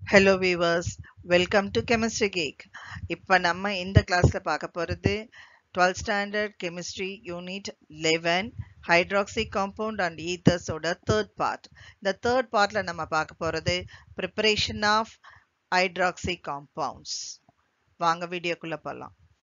Hello viewers welcome to chemistry cake இப்போ நம்ம இந்த கிளாஸில் பார்க்க போகிறது twelfth standard chemistry unit eleven hydroxy compound and ஈத்தர்ஸோட தேர்ட் பார்ட் இந்த தேர்ட் பார்ட்டில் நம்ம பார்க்க போகிறது ப்ரிப்பரேஷன் ஆஃப் ஹைட்ராக்சி காம்பவுண்ட்ஸ் வாங்க வீடியோக்குள்ளே போகலாம்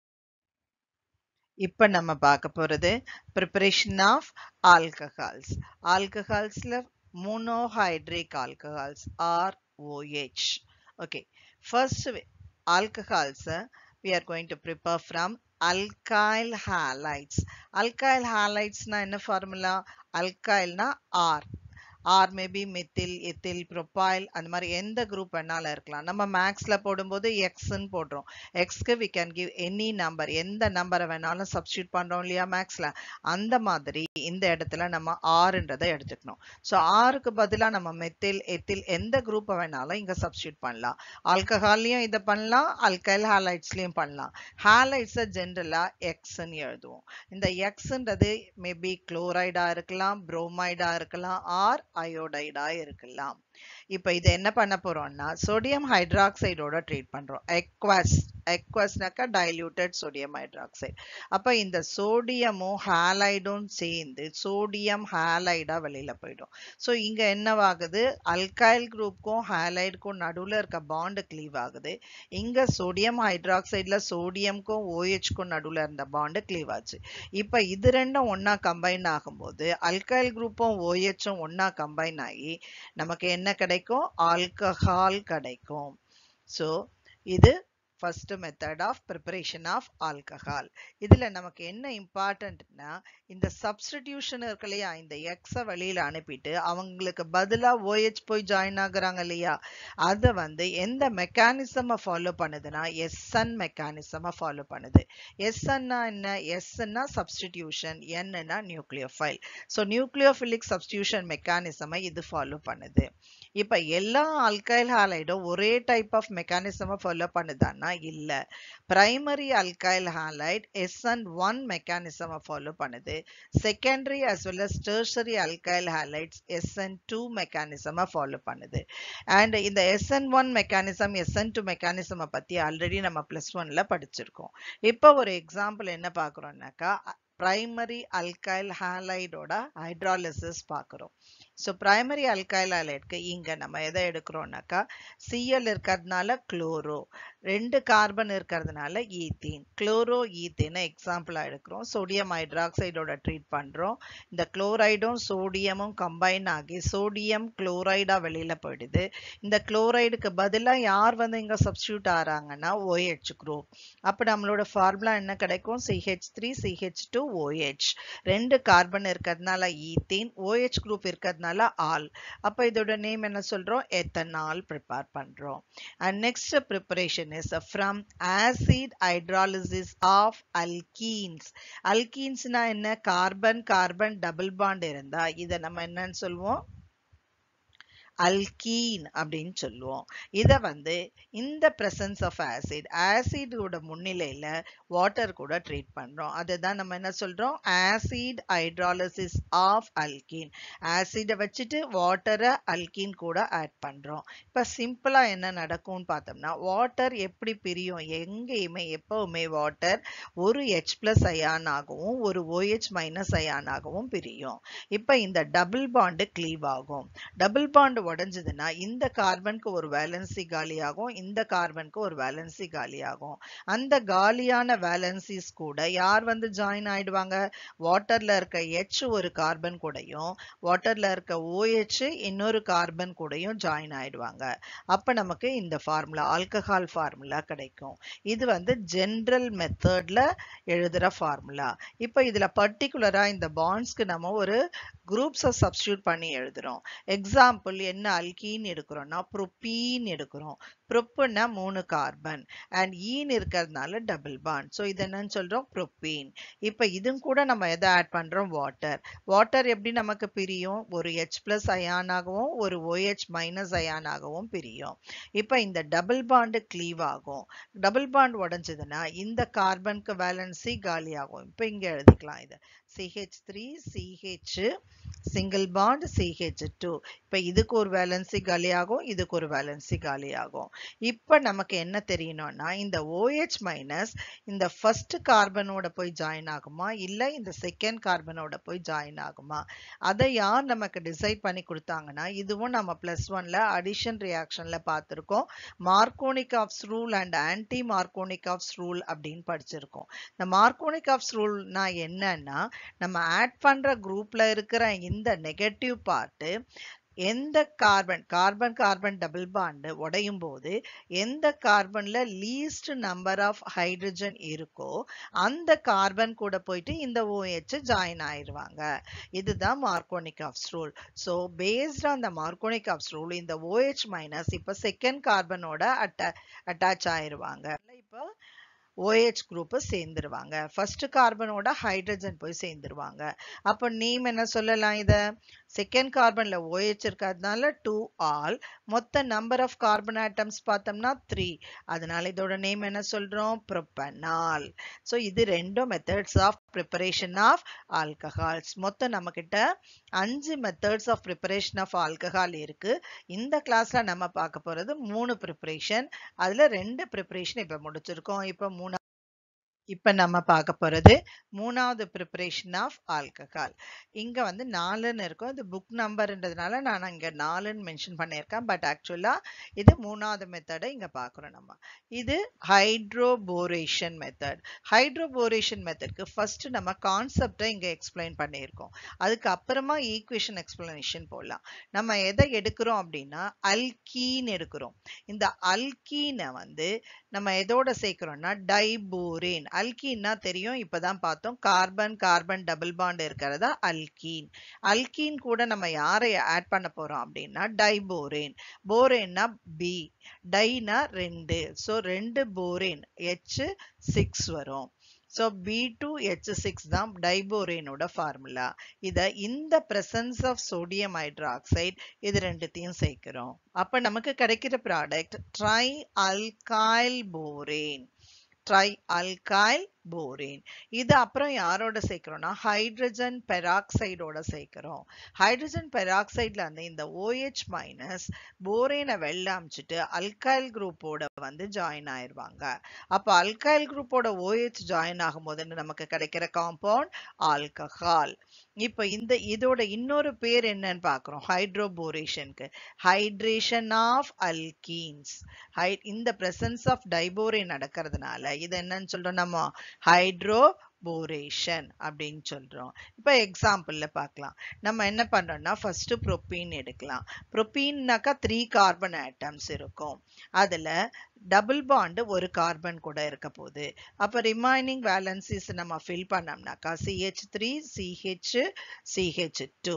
இப்போ நம்ம பார்க்க போகிறது ப்ரிப்பரேஷன் ஆஃப் ஆல்கஹால்ஸ் ஆல்கஹால்ஸில் monohydric alcohols or OH. Okay, first alcohols uh, we are going to prepare from alkyl halides. Alkyl halides na என்ன formula? Alkyl na R. R maybe methyl ethyl propyl அந்த மாதிரி எந்த group வேணாலும் இருக்கலாம் நம்ம மேக்ஸில் போடும்போது எக்ஸ்ன்னு போடுறோம் எக்ஸ்க்கு we can give any number எந்த நம்பரை வேணாலும் சப்ஸ்டியூட் பண்ணுறோம் இல்லையா மேக்ஸில் அந்த மாதிரி இந்த இடத்துல நம்ம ஆறுன்றதை எடுத்துக்கணும் ஸோ ஆறுக்கு பதிலாக நம்ம மெத்தில் எத்தில் எந்த குரூப்பை வேணாலும் இங்கே சப்ஸ்டியூட் பண்ணலாம் ஆல்கஹால்லையும் இதை பண்ணலாம் அல்கைல் ஹாலைட்ஸ்லையும் பண்ணலாம் ஹாலைட்ஸை ஜென்ரலாக எக்ஸ்ன்னு எழுதுவோம் இந்த எக்ஸ்ன்றது மேபி குளோரைடாக இருக்கலாம் புரோமைடாக இருக்கலாம் ஆர் அயோடைடா இருக்கலாம் இப்போ இது என்ன பண்ண போறோம்னா சோடியம் ஹைட்ராக்சைடோட ட்ரீட் பண்றோம் எக்வஸ் எக்வஸ்னாக்கா டைல்யூட்டட் சோடியம் ஹைட்ராக்சைடு அப்ப இந்த சோடியமும் ஹாலைடும் சேர்ந்து சோடியம் ஹாலைடா வெளியில போயிடும் ஸோ இங்க என்னவாகுது அல்கைல் குரூப்க்கும் ஹாலைடுக்கும் நடுவில் இருக்க பாண்டு கிளீவ் ஆகுது இங்க சோடியம் ஹைட்ராக்சைட்ல சோடியம்க்கும் ஓஹெச்க்கும் நடுவில் இருந்த பாண்டு கிளீவ் ஆச்சு இப்போ இது ரெண்டும் ஒன்னா கம்பைன் ஆகும்போது அல்கைல் குரூப்பும் ஓஹெச்சும் ஒன்னா கம்பைன் ஆகி நமக்கு என்ன கிடைக்கும் ஆல்கஹால் கிடைக்கும் ஸோ இது first method of preparation of alcohol இதில் நமக்கு என்ன இம்பார்ட்டன்ட்னா இந்த சப்ஸ்டிடியூஷன் இருக்கு இல்லையா இந்த எக்ஸை வெளியில் அனுப்பிட்டு அவங்களுக்கு பதிலாக ஓஹெச் போய் ஜாயின் ஆகுறாங்க இல்லையா அதை வந்து எந்த மெக்கானிசமை ஃபாலோ பண்ணுதுன்னா எஸ்என் மெக்கானிசமை ஃபாலோ பண்ணுது எஸ்என்னா என்ன எஸ்ன்னா சப்ஸ்டிடியூஷன் என்னன்னா நியூக்ளியோஃபைல் ஸோ நியூக்ளியோஃபிலிக் சப்ஸ்டியூஷன் மெக்கானிசமை இது ஃபாலோ பண்ணுது இப்போ எல்லா அல்கைல் ஹாலைடும் ஒரே டைப் ஆஃப் மெக்கானிசமை ஃபாலோ பண்ணுதான்னா இல்லை primary alkyl halide SN one மெக்கானிசமை ஃபாலோ பண்ணுது secondary as well as tertiary alkyl halides SN two மெக்கானிசமை ஃபாலோ பண்ணுது அண்ட் இந்த SN one mechanism SN two மெக்கானிசமை பற்றி ஆல்ரெடி நம்ம ப்ளஸ் ஒன்ல படிச்சிருக்கோம் இப்போ ஒரு எக்ஸாம்பிள் என்ன பார்க்குறோம்னாக்கா பிரைமரி அல்கைல் ஹாலைடோட ஹைட்ராலிசிஸ் பார்க்குறோம் ஸோ பிரைமரி அல்கைல் ஹாலைட்க்கு இங்கே நம்ம எதை எடுக்கிறோம்னாக்கா சிஎல் இருக்கிறதுனால குளோரோ ரெண்டு கார்பன் இருக்கிறதுனால ஈத்தீன் குளோரோ ஈத்தீனை எக்ஸாம்பிளாக எடுக்கிறோம் சோடியம் ஹைட்ராக்சைடோட ட்ரீட் பண்ணுறோம் இந்த குளோரைடும் சோடியமும் கம்பைன் ஆகி சோடியம் குளோரைடாக வெளியில் போயிடுது இந்த குளோரைடுக்கு பதிலாக யார் வந்து இங்கே சப்ஸ்டியூட் ஆகிறாங்கன்னா ஓஹெச் குரூப் அப்போ நம்மளோட ஃபார்முலா என்ன கிடைக்கும் CH three CH two OH ரெண்டு கார்பன் இருக்கிறதுனால ஈத்தீன் ஓஹெச் குரூப் இருக்கிறதுனால ஆல் அப்போ இதோட நேம் என்ன சொல்கிறோம் எத்தனால் ப்ரிப்பேர் பண்ணுறோம் and next preparation is from acid hydrolysis of alkenes alkenesனா என்ன கார்பன் கார்பன் டபுள் பாண்ட் இருந்தா இதை நம்ம என்னன்னு சொல்லுவோம் அல்கீன் அப்படின்னு சொல்லுவோம் இதை வந்து இந்த பிரசன்ஸ் ஆஃப் ஆசிட் ஆசிடோட முன்னிலையில் வாட்டர் கூட ட்ரீட் பண்ணுறோம் அதுதான் நம்ம என்ன சொல்கிறோம் ஆசிட் ஹைட்ராலிசிஸ் ஆஃப் அல்கீன் ஆசிடை வச்சுட்டு வாட்டரை அல்கீன் கூட ஆட் பண்ணுறோம் இப்போ சிம்பிளாக என்ன நடக்கும்னு பார்த்தோம்னா வாட்டர் எப்படி பிரியும் எங்கேயுமே எப்போவுமே வாட்டர் ஒரு ஹெச் பிளஸ் அயானாகவும் ஒரு ஓஹெச் மைனஸ் அயானாகவும் பிரியும் இப்போ இந்த டபுள் பாண்டு கிளீவ் ஆகும் டபுள் பாண்டு உடஞ்சதுன்னா இந்த கார்பனுக்கு ஒரு வேலன்சி காலியாகும் இந்த கார்பனுக்கு ஒரு வேலன்சி காலியாகும் அந்த காலியான வேலன்சிஸ் கூட யார் வந்து ஜாயின் ஆயிடுவாங்க வாட்டர்ல இருக்க எச் ஒரு கார்பன் கூடயும் வாட்டர்ல இருக்க ஓஹெச் இன்னொரு கார்பன் கூடயும் ஜாயின் ஆயிடுவாங்க அப்ப நமக்கு இந்த ஃபார்முலா ஆல்கஹால் ஃபார்முலா கிடைக்கும் இது வந்து ஜென்ரல் மெத்தட்ல எழுதுற ஃபார்முலா இப்போ இதுல பர்டிகுலரா இந்த பாண்ட்ஸ்க்கு நம்ம ஒரு குரூப்ஸை சப்ஸ்டியூட் பண்ணி எழுதுறோம் எக்ஸாம்பிள் என்ன அல்கீன் எடுக்கிறோம்னா ப்ரொப்பீன் எடுக்கிறோம் ப்ரொப்புன்னா மூணு கார்பன் அண்ட் ஈன் இருக்கிறதுனால டபுள் பாண்ட் ஸோ இது என்னன்னு சொல்கிறோம் ப்ரொப்பீன் இப்போ இதுவும் கூட நம்ம எதை ஆட் பண்ணுறோம் வாட்டர் வாட்டர் எப்படி நமக்கு பிரியும் ஒரு ஹெச் பிளஸ் அயானாகவும் ஒரு ஓஹெச் மைனஸ் அயானாகவும் பிரியும் இப்போ இந்த டபுள் பாண்டு க்ளீவ் ஆகும் டபுள் பாண்ட் உடஞ்சதுன்னா இந்த கார்பனுக்கு வேலன்சி காலி ஆகும் இப்போ இங்கே எழுதிக்கலாம் இதை CH3 CH single bond CH2 இப்ப இதுக்கு ஒரு வேலன்சி காலியாகும் இதுக்கு ஒரு வேலன்சி காலியாகும் இப்ப நமக்கு என்ன தெரியணும்னா இந்த OH மைனஸ் இந்த ஃபர்ஸ்ட் கார்பனோட போய் ஜாயின் ஆகுமா இல்ல இந்த செகண்ட் கார்பனோட போய் ஜாயின் ஆகுமா அதை யார் நமக்கு டிசைட் பண்ணி கொடுத்தாங்கன்னா இதுவும் நம்ம பிளஸ் ஒன்ல அடிஷன் ரியாக்ஷன்ல பார்த்திருக்கோம் Markovnikov's rule and anti Markovnikov's rule அப்படின்னு படிச்சிருக்கோம் இந்த மார்கோனிக் ஆஃப்ஸ் ரூல்னா என்னன்னா நம்ம ஆட் பண்ற குரூப்ல இருக்கிற இந்த நெகட்டிவ் பார்ட்டு எந்த carbon carbon carbon double bond உடையும் போது எந்த கார்பன்ல லீஸ்ட் நம்பர் ஆஃப் ஹைட்ரஜன் இருக்கோ அந்த கார்பன் கூட போயிட்டு இந்த OH ஜாயின் ஆயிருவாங்க இதுதான் Markovnikov's rule so based on the Markovnikov's rule இந்த OH மைனஸ் இப்போ செகண்ட் கார்பனோட அட்டா அட்டாச் ஆயிருவாங்க இப்போ OH குரூப் சேர்ந்துருவாங்க ஃபர்ஸ்ட் கார்பனோட ஹைட்ரஜன் போய் சேர்ந்துருவாங்க அப்போ நேம் என்ன சொல்லலாம் இத செகண்ட் கார்பன்ல OH இருக்கிறதுனால டூ ஆல் மொத்த நம்பர் ஆஃப் கார்பன் ஆட்டம்ஸ் பார்த்தோம்னா த்ரீ அதனால இதோட நேம் என்ன சொல்றோம் ப்ரொப்பனால் ஸோ இது ரெண்டும் methods of preparation of alcohols மொத்தம் நம்ம கிட்ட அஞ்சு methods of preparation of alcohol இருக்கு இந்த கிளாஸ்ல நம்ம பார்க்க போறது மூணு ப்ரிப்பரேஷன் அதுல ரெண்டு ப்ரிப்பரேஷன் இப்ப முடிச்சிருக்கோம் இப்ப மூணா இப்ப நம்ம பார்க்க போறது மூணாவது ப்ரிப்பரேஷன் ஆஃப் ஆல்கஹால் இங்க வந்து நாலுன்னு இருக்கும் இது புக் நம்பர்ன்றதுனால நான் இங்க நாலுன்னு மென்ஷன் பண்ணியிருக்கேன் பட் ஆக்சுவலா இது மூணாவது மெத்தடை இங்க பார்க்குறோம் நம்ம இது ஹைட்ரோபோரேஷன் மெத்தட் ஹைட்ரோபோரேஷன் மெத்தட்க்கு ஃபர்ஸ்ட் நம்ம கான்செப்டை இங்க எக்ஸ்பிளைன் பண்ணியிருக்கோம் அதுக்கு அப்புறமா ஈக்குவேஷன் எக்ஸ்பிளனேஷன் போடலாம் நம்ம எதை எடுக்கிறோம் அப்படின்னா அல்கீன் எடுக்கிறோம் இந்த அல்கீனை வந்து நம்ம எதோட சேர்க்கிறோம்னா டைபோரேன் அல்கீன்னா தெரியும் இப்பதான் பார்த்தோம் கார்பன் கார்பன் டபுள் பாண்ட் இருக்கிறதா அல்கீன் அல்கீன் கூட நம்ம யாரை ஆட் பண்ண போறோம் அப்படின்னா டைபோரேன் போரேன்னா பி டைனா ரெண்டு ஸோ ரெண்டு போரேன் ஹெச் சிக்ஸ் வரும் so B two H six தான் டைபோரேனோட ஃபார்முலா இதை இந்த பிரசன்ஸ் ஆஃப் சோடியம் ஹைட்ராக்சைடு இது ரெண்டுத்தையும் சேர்க்கிறோம் அப்போ நமக்கு கிடைக்கிற product tri alkyl borane tri alkyl borane இது அப்புறம் யாரோட சேர்க்கிறோம்னா ஹைட்ரஜன் பெராக்சைடோட சேர்க்கிறோம் ஹைட்ரஜன் பெராக்சைட்ல வந்து இந்த OH மைனஸ் போரேனை வெளில அமைச்சிட்டு அல்கைல் குரூப்போட வந்து ஜாயின் ஆயிருவாங்க அப்ப அல்கைல் குரூப்போட OH ஜாயின் ஆகும்போது நமக்கு கிடைக்கிற காம்பவுண்ட் ஆல்கஹால் இப்ப இந்த இதோட இன்னொரு பேர் என்னன்னு பாக்குறோம் ஹைட்ரோபோரேஷனுக்கு ஹைட்ரேஷன் ஆஃப் அல்கீன்ஸ் ஹை இந்த பிரசன்ஸ் ஆஃப் டைபோரேன் நடக்கிறதுனால இது என்னன்னு சொல்றோம் நம்ம ஹைட்ரோ போரேஷன் அப்படின்னு சொல்றோம் இப்போ எக்ஸாம்பிள்ல பார்க்கலாம் நம்ம என்ன பண்றோம்னா ஃபர்ஸ்ட் ப்ரோப்பீன் எடுக்கலாம் ப்ரோப்பீன்னாக்கா த்ரீ கார்பன் ஆட்டம்ஸ் இருக்கும் அதுல டபுள் பாண்டு ஒரு கார்பன் கூட இருக்க போகுது அப்ப ரிமைனிங் வேலன்சிஸ் நம்ம ஃபில் பண்ணோம்னாக்கா CH three CH CH two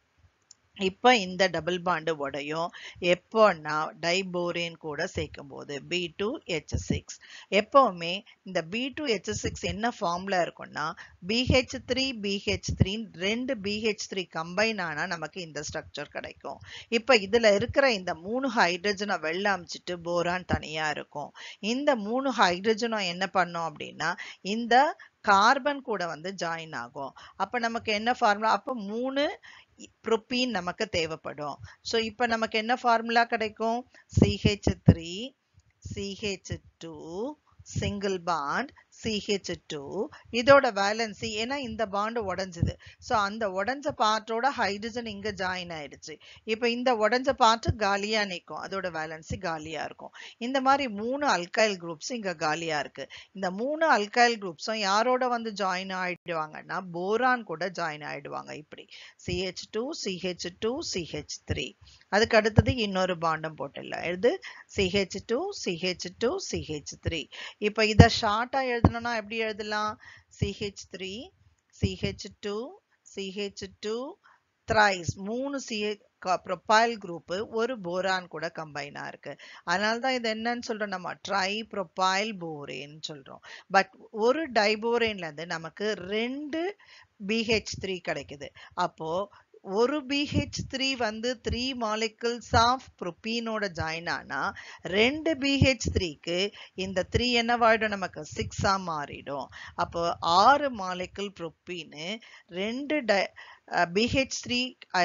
இப்போ இந்த டபுள் பாண்டு உடையும் எப்போன்னா டைபோரேன் கூட சேர்க்கும் போது பி டூ ஹெச் சிக்ஸ் எப்பவுமே இந்த பி டூ ஹெச் சிக்ஸ் என்ன ஃபார்ம்ல இருக்கும்னா பிஹெச் த்ரீ பிஹெச் த்ரீ ரெண்டு பிஹெச் த்ரீ கம்பைன் ஆனா நமக்கு இந்த ஸ்ட்ரக்சர் கிடைக்கும் இப்போ இதுல இருக்கிற இந்த மூணு ஹைட்ரஜனை வெளில அமைச்சிட்டு போரான் தனியா இருக்கும் இந்த மூணு ஹைட்ரஜனும் என்ன பண்ணோம் அப்படின்னா இந்த கார்பன் கூட வந்து ஜாயின் ஆகும் அப்ப நமக்கு என்ன ஃபார்முலா அப்ப மூணு ப்ரோப்பீன் நமக்கு தேவைப்படும் ஸோ இப்போ நமக்கு என்ன ஃபார்முலா கிடைக்கும் CH three CH two single bond CH two இதோட வேலன்சி ஏன்னா இந்த பாண்டு உடஞ்சுது ஸோ அந்த உடஞ்ச பார்ட்டோட ஹைட்ரஜன் இங்க ஜாயின் ஆயிடுச்சு இப்போ இந்த உடஞ்ச பார்ட்டு காலியா நிற்கும் அதோட வேலன்சி காலியா இருக்கும் இந்த மாதிரி மூணு அல்கைல் குரூப்ஸ் இங்க காலியா இருக்கு இந்த மூணு அல்கைல் குரூப்ஸும் யாரோட வந்து ஜாயின் ஆயிடுவாங்கன்னா போரான் கூட ஜாயின் ஆயிடுவாங்க இப்படி CH two CH two CH three அதுக்கு அடுத்தது இன்னொரு பாண்டம் போட்டுடலாம் எழுது CH two CH two CH three இப்போ இதை ஷார்ட்டா எழுதணும்னா எப்படி எழுதலாம் CH three CH two CH two thrice மூணு சிஹெச் ப்ரொபைல் குரூப் ஒரு போரான் கூட கம்பைனா இருக்கு அதனால தான் இது என்னன்னு சொல்றோம் நம்ம ட்ரை ப்ரொபைல் போரேன்னு சொல்றோம் பட் ஒரு டைபோரேன்ல இருந்து நமக்கு ரெண்டு பிஹெச் த்ரீ கிடைக்குது அப்போ ஒரு பிஹெச் த்ரீ வந்து த்ரீ மாலிகுல்ஸ் ஆஃப் ப்ரொப்பீனோட ஜாயின் ஆனா ரெண்டு பிஹெச் த்ரீக்கு இந்த த்ரீ என்னவாயிடும் நமக்கு சிக்ஸா மாறிடும் அப்போ ஆறு மாலிகுல் ப்ரொப்பீனு ரெண்டு டை பிஹெச் த்ரீ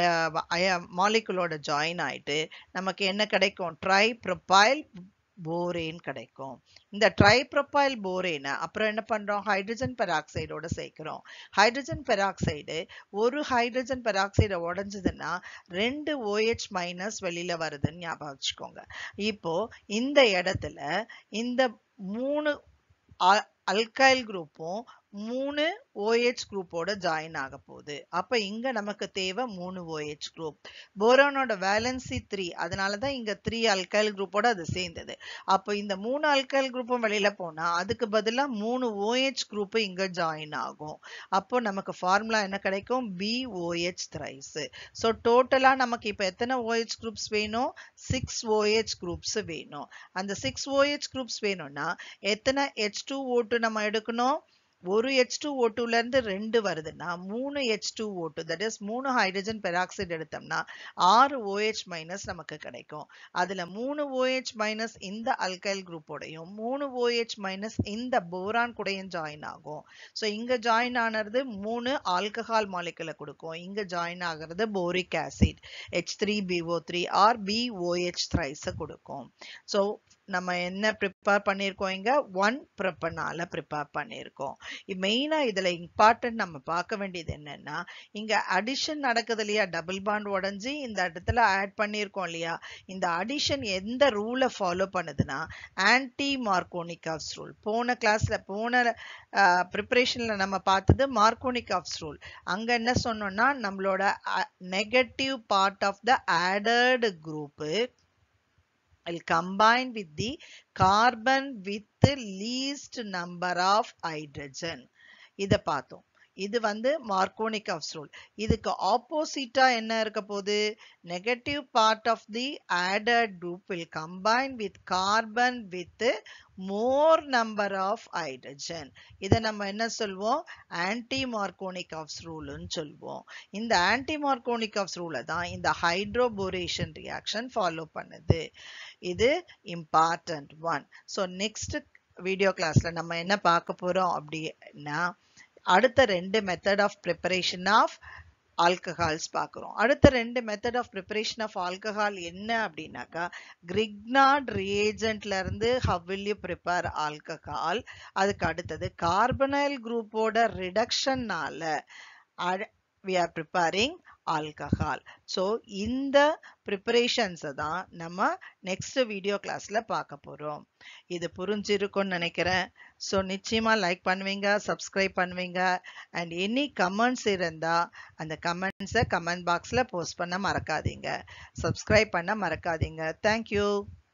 மாலிகுலோட ஜாயின் ஆயிட்டு நமக்கு என்ன கிடைக்கும் ட்ரை ப்ரொபைல் போரேன் கிடைக்கும் இந்த ட்ரைப்ரொபைல் போரேனை அப்புறம் என்ன பண்றோம் ஹைட்ரஜன் பெராக்சைடோட சேர்க்கிறோம் ஹைட்ரஜன் பெராக்சைடு ஒரு ஹைட்ரஜன் பெராக்சைடை உடஞ்சதுன்னா ரெண்டு ஓஹெச் மைனஸ் வெளியில வருதுன்னு ஞாபகம் வச்சுக்கோங்க இப்போ இந்த இடத்துல இந்த மூணு அல்கைல் குரூப்பும் மூணு OH குரூப்போட ஜாயின் ஆக போகுது அப்ப இங்க நமக்கு தேவை மூணு OH குரூப் போரானோட வேலன்சி த்ரீ அதனால தான் இங்க த்ரீ அல்கைல் குரூப்போட அது சேர்ந்தது அப்போ இந்த மூணு அல்கைல் குரூப்பும் வெளியில போனா அதுக்கு பதிலா மூணு OH குரூப் இங்க ஜாயின் ஆகும் அப்போ நமக்கு ஃபார்முலா என்ன கிடைக்கும் BOH thrice ஸோ டோட்டலா நமக்கு இப்போ எத்தனை OH குரூப்ஸ் வேணும் சிக்ஸ் OH குரூப்ஸ் வேணும் அந்த சிக்ஸ் OH குரூப்ஸ் வேணும்னா எத்தனை ஹெச் டூ ஓட்டு நம்ம எடுக்கணும் ஒரு ஹெச் டூ ஓட்டுல இருந்து ரெண்டு வருதுன்னா மூணு H two O two that is மூணு ஹைட்ரஜன் பெராக்சைடு எடுத்தோம்னா ஆறு OH மைனஸ் நமக்கு கிடைக்கும் அதுல மூணு OH மைனஸ் இந்த அல்கைல் குரூப்போடையும் மூணு OH மைனஸ் இந்த போரான் கூடயும் ஜாயின் ஆகும் ஸோ இங்க ஜாயின் ஆனது மூணு ஆல்கஹால் மாலிகுலை கொடுக்கும் இங்க ஜாயின் ஆகிறது boric acid H three BO three or BOH த்ரைஸை கொடுக்கும் ஸோ நம்ம என்ன ப்ரிப்பேர் பண்ணியிருக்கோம் இங்க ஒன் ப்ரிப்பனால ப்ரிப்பேர் பண்ணியிருக்கோம் மெயினா இதுல இம்பார்ட்டன்ட் நம்ம பார்க்க வேண்டியது என்னன்னா இங்க அடிஷன் நடக்குது இல்லையா டபுள் பாண்ட் உடஞ்சி இந்த இடத்துல ஆட் பண்ணியிருக்கோம் இல்லையா இந்த அடிஷன் எந்த ரூலை ஃபாலோ பண்ணுதுன்னா ஆன்டி மார்கோனிகாப்ஸ் ரூல் போன கிளாஸ்ல போன ப்ரிப்பரேஷன்ல நம்ம பார்த்தது மார்கோனிகாப்ஸ் ரூல் அங்க என்ன சொன்னோம்னா நம்மளோட negative part of the added group will combine with the carbon with the least number of hydrogen இத பார்த்தோம் இது வந்து மார்கோனிக் ஆஃப் ரூல் இதுக்கு ஆப்போசிட்டா என்ன இருக்க போகுது negative part of the added group will combine with carbon with more number of hydrogen இதை நம்ம என்ன சொல்வோம் ஆன்டி மார்கோனிக் ஆஃப் ரூல்னு சொல்வோம் இந்த ஆன்டி மார்கோனிக் ஆஃப் ரூலை தான் இந்த ஹைட்ரோபோரேஷன் ரியாக்ஷன் ஃபாலோ பண்ணுது இது important one so next video கிளாஸ்ல நம்ம என்ன பார்க்க போறோம் அப்படின்னா அடுத்த ரெண்டு method of preparation of alcohols பார்க்குறோம் அடுத்த ரெண்டு method of preparation of alcohol என்ன அப்படின்னாக்கா கிரிக்னாட் ரியேஜென்ட்ல இருந்து how will you prepare alcohol அதுக்கு அடுத்தது கார்பனைல் குரூப்போட ரிடக்ஷன்னால we are preparing alcohol so இந்த ப்ரிப்பரேஷன்ஸை தான் நம்ம நெக்ஸ்ட் வீடியோ கிளாஸ்ல பார்க்க போறோம் இது புரிஞ்சிருக்கும்னு நினைக்கிறேன் ஸோ நிச்சயமா லைக் பண்ணுவீங்க சப்ஸ்கிரைப் பண்ணுவீங்க அண்ட் எனி கமெண்ட்ஸ் இருந்தா அந்த கமெண்ட்ஸை கமெண்ட் பாக்ஸ்ல போஸ்ட் பண்ண மறக்காதீங்க சப்ஸ்கிரைப் பண்ண மறக்காதீங்க தேங்க்யூ